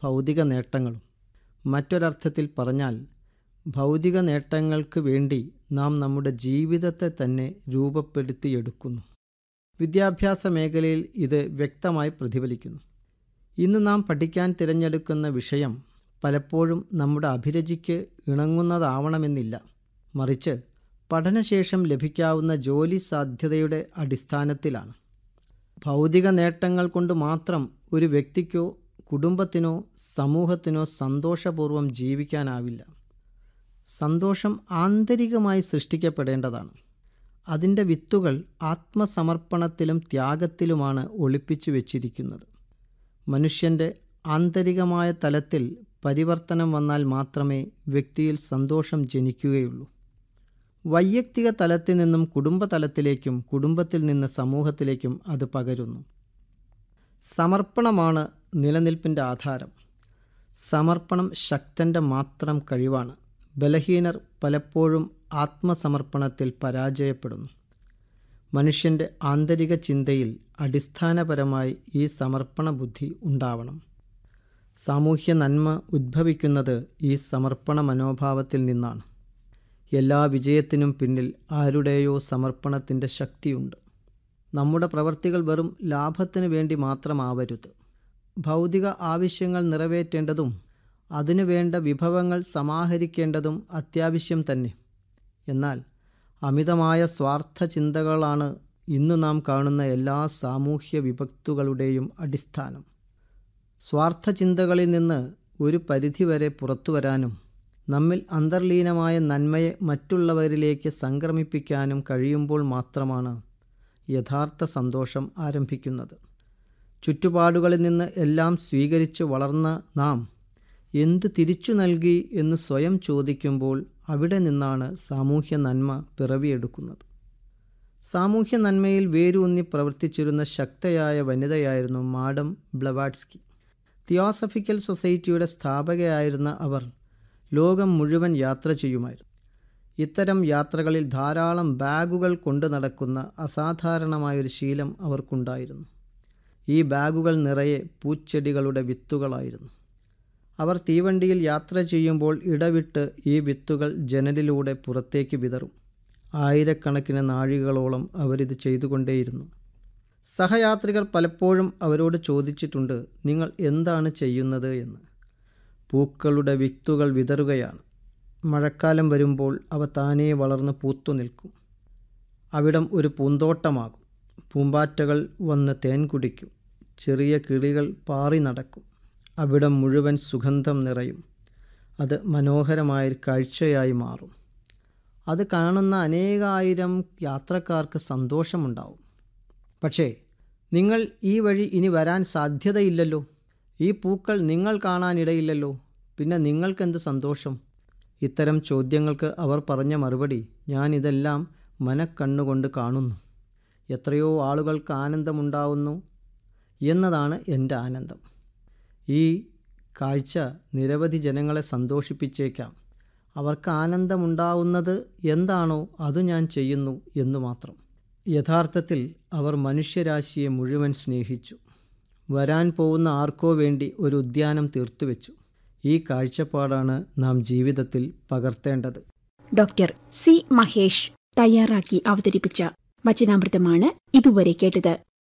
ഭൗതിക നേട്ടങ്ങളും മറ്റൊരർത്ഥത്തിൽ പറഞ്ഞാൽ ഭൗതിക നേട്ടങ്ങൾക്ക് വേണ്ടി നാം നമ്മുടെ ജീവിതത്തെ തന്നെ രൂപപ്പെടുത്തിയെടുക്കുന്നു വിദ്യാഭ്യാസ മേഖലയിൽ ഇത് വ്യക്തമായി പ്രതിഫലിക്കുന്നു ഇന്ന് നാം പഠിക്കാൻ തിരഞ്ഞെടുക്കുന്ന വിഷയം പലപ്പോഴും നമ്മുടെ അഭിരുചിക്ക് ഇണങ്ങുന്നതാവണമെന്നില്ല മറിച്ച് പഠനശേഷം ലഭിക്കാവുന്ന ജോലി സാധ്യതയുടെ അടിസ്ഥാനത്തിലാണ് ഭൗതിക നേട്ടങ്ങൾ കൊണ്ട് മാത്രം ഒരു വ്യക്തിക്കോ കുടുംബത്തിനോ സമൂഹത്തിനോ സന്തോഷപൂർവ്വം ജീവിക്കാനാവില്ല സന്തോഷം ആന്തരികമായി സൃഷ്ടിക്കപ്പെടേണ്ടതാണ് അതിൻ്റെ വിത്തുകൾ ആത്മസമർപ്പണത്തിലും ത്യാഗത്തിലുമാണ് ഒളിപ്പിച്ചു വച്ചിരിക്കുന്നത് മനുഷ്യൻ്റെ ആന്തരികമായ തലത്തിൽ പരിവർത്തനം വന്നാൽ മാത്രമേ വ്യക്തിയിൽ സന്തോഷം ജനിക്കുകയുള്ളൂ വൈയക്തിക തലത്തിൽ നിന്നും കുടുംബതലത്തിലേക്കും കുടുംബത്തിൽ നിന്ന് സമൂഹത്തിലേക്കും അത് പകരുന്നു സമർപ്പണമാണ് നിലനിൽപ്പിൻ്റെ ആധാരം സമർപ്പണം ശക്തൻ്റെ മാത്രം കഴിവാണ് ബലഹീനർ പലപ്പോഴും ആത്മസമർപ്പണത്തിൽ പരാജയപ്പെടുന്നു മനുഷ്യൻ്റെ ആന്തരിക ചിന്തയിൽ അടിസ്ഥാനപരമായി ഈ സമർപ്പണ ബുദ്ധി ഉണ്ടാവണം സാമൂഹ്യ നന്മ ഉദ്ഭവിക്കുന്നത് ഈ സമർപ്പണ മനോഭാവത്തിൽ നിന്നാണ് എല്ലാ വിജയത്തിനും പിന്നിൽ ആരുടെയോ സമർപ്പണത്തിൻ്റെ ശക്തിയുണ്ട് നമ്മുടെ പ്രവർത്തികൾ വെറും ലാഭത്തിന് വേണ്ടി മാത്രമാവരുത് ഭൗതിക ആവശ്യങ്ങൾ നിറവേറ്റേണ്ടതും അതിനു വേണ്ട വിഭവങ്ങൾ സമാഹരിക്കേണ്ടതും അത്യാവശ്യം തന്നെ എന്നാൽ അമിതമായ സ്വാർത്ഥ ചിന്തകളാണ് ഇന്ന് നാം കാണുന്ന എല്ലാ സാമൂഹ്യ വിപത്തുകളുടെയും അടിസ്ഥാനം സ്വാർത്ഥ ചിന്തകളിൽ നിന്ന് ഒരു പരിധിവരെ പുറത്തു വരാനും നമ്മിൽ അന്തർലീനമായ നന്മയെ മറ്റുള്ളവരിലേക്ക് സംക്രമിപ്പിക്കാനും കഴിയുമ്പോൾ മാത്രമാണ് യഥാർത്ഥ സന്തോഷം ആരംഭിക്കുന്നത് ചുറ്റുപാടുകളിൽ നിന്ന് എല്ലാം സ്വീകരിച്ച് വളർന്ന നാം എന്തു തിരിച്ചു നൽകി എന്ന് സ്വയം ചോദിക്കുമ്പോൾ അവിടെ നിന്നാണ് സാമൂഹ്യ നന്മ പിറവിയെടുക്കുന്നത് സാമൂഹ്യ നന്മയിൽ വേരൂന്നി പ്രവർത്തിച്ചിരുന്ന ശക്തയായ വനിതയായിരുന്നു മാഡം ബ്ലവാഡ്സ്കി തിയോസഫിക്കൽ സൊസൈറ്റിയുടെ സ്ഥാപകയായിരുന്ന അവർ ലോകം മുഴുവൻ യാത്ര ചെയ്യുമായിരുന്നു ഇത്തരം യാത്രകളിൽ ധാരാളം ബാഗുകൾ കൊണ്ടു നടക്കുന്ന അസാധാരണമായൊരു ശീലം അവർക്കുണ്ടായിരുന്നു ഈ ബാഗുകൾ നിറയെ പൂച്ചെടികളുടെ വിത്തുകളായിരുന്നു അവർ തീവണ്ടിയിൽ യാത്ര ചെയ്യുമ്പോൾ ഇടവിട്ട് ഈ വിത്തുകൾ ജനലിലൂടെ പുറത്തേക്ക് വിതറും ആയിരക്കണക്കിന് നാഴികളോളം അവരിത് ചെയ്തുകൊണ്ടേയിരുന്നു സഹയാത്രികർ പലപ്പോഴും അവരോട് ചോദിച്ചിട്ടുണ്ട് നിങ്ങൾ എന്താണ് ചെയ്യുന്നത് എന്ന് പൂക്കളുടെ വിത്തുകൾ വിതറുകയാണ് മഴക്കാലം വരുമ്പോൾ അവ താനേ വളർന്ന് പൂത്തു നിൽക്കും അവിടം ഒരു പൂന്തോട്ടമാകും പൂമ്പാറ്റകൾ വന്ന് തേൻ കുടിക്കും ചെറിയ കിളികൾ പാറി നടക്കും അവിടം മുഴുവൻ സുഗന്ധം നിറയും അത് മനോഹരമായൊരു കാഴ്ചയായി മാറും അത് കാണുന്ന അനേകായിരം യാത്രക്കാർക്ക് സന്തോഷമുണ്ടാവും പക്ഷേ നിങ്ങൾ ഈ വഴി ഇനി വരാൻ സാധ്യതയില്ലല്ലോ ഈ പൂക്കൾ നിങ്ങൾ കാണാനിടയില്ലല്ലോ പിന്നെ നിങ്ങൾക്കെന്ത് സന്തോഷം ഇത്തരം ചോദ്യങ്ങൾക്ക് അവർ പറഞ്ഞ മറുപടി ഞാനിതെല്ലാം മനക്കണ്ണുകൊണ്ട് കാണുന്നു എത്രയോ ആളുകൾക്ക് ആനന്ദമുണ്ടാവുന്നു എന്നതാണ് എൻ്റെ ആനന്ദം ഈ കാഴ്ച നിരവധി ജനങ്ങളെ സന്തോഷിപ്പിച്ചേക്കാം അവർക്ക് ആനന്ദമുണ്ടാവുന്നത് എന്താണോ അത് ഞാൻ ചെയ്യുന്നു എന്നു മാത്രം യഥാർത്ഥത്തിൽ അവർ മനുഷ്യരാശിയെ മുഴുവൻ സ്നേഹിച്ചു വരാൻ പോകുന്ന ആർക്കോ വേണ്ടി ഒരു ഉദ്യാനം തീർത്തുവെച്ചു ഈ കാഴ്ചപ്പാടാണ് നാം ജീവിതത്തിൽ പകർത്തേണ്ടത് ഡോക്ടർ സി മഹേഷ് തയ്യാറാക്കി അവതരിപ്പിച്ച വചനാമൃതമാണ് ഇതുവരെ കേട്ടത്